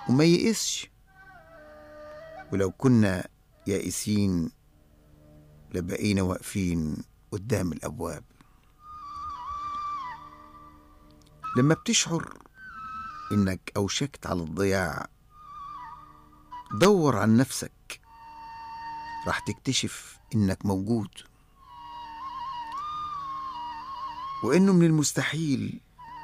وما يئسش ولو كنا يائسين لبقينا واقفين قدام الأبواب لما بتشعر إنك أوشكت على الضياع دور عن نفسك راح تكتشف إنك موجود وإنه من المستحيل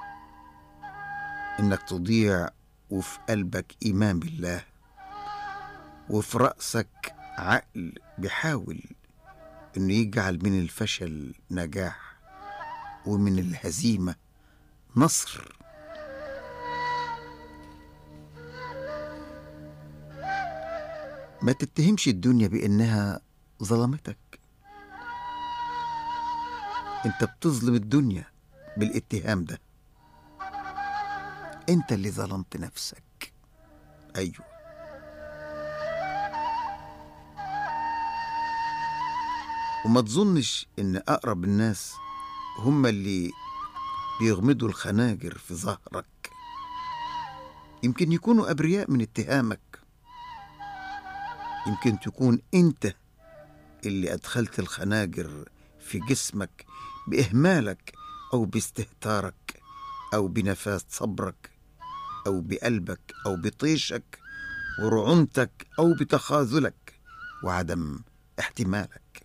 إنك تضيع وفي قلبك إيمان بالله وفي رأسك عقل بيحاول إنه يجعل من الفشل نجاح ومن الهزيمة نصر ما تتهمش الدنيا بإنها ظلمتك انت بتظلم الدنيا بالاتهام ده انت اللي ظلمت نفسك ايوه وما تظنش ان اقرب الناس هم اللي بيغمدوا الخناجر في ظهرك يمكن يكونوا ابرياء من اتهامك يمكن تكون انت اللي ادخلت الخناجر في جسمك باهمالك او باستهتارك او بنفاذ صبرك او بقلبك او بطيشك ورعونتك او بتخاذلك وعدم احتمالك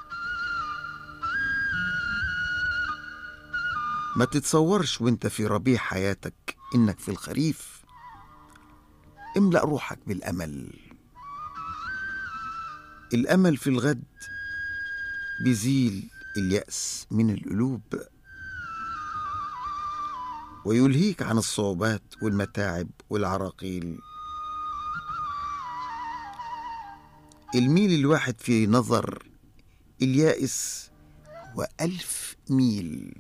ما تتصورش وانت في ربيع حياتك انك في الخريف املأ روحك بالامل الامل في الغد بيزيل اليأس من القلوب ويلهيك عن الصعوبات والمتاعب والعراقيل الميل الواحد في نظر اليائس هو ألف ميل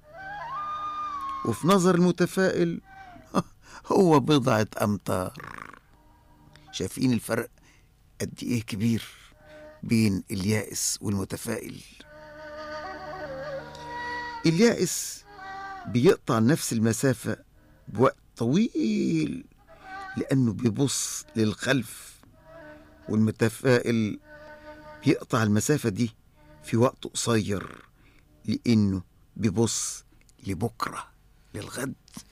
وفي نظر المتفائل هو بضعة أمتار شايفين الفرق قد إيه كبير بين اليائس والمتفائل اليائس بيقطع نفس المسافة بوقت طويل لأنه بيبص للخلف والمتفائل بيقطع المسافة دي في وقت قصير لأنه بيبص لبكرة للغد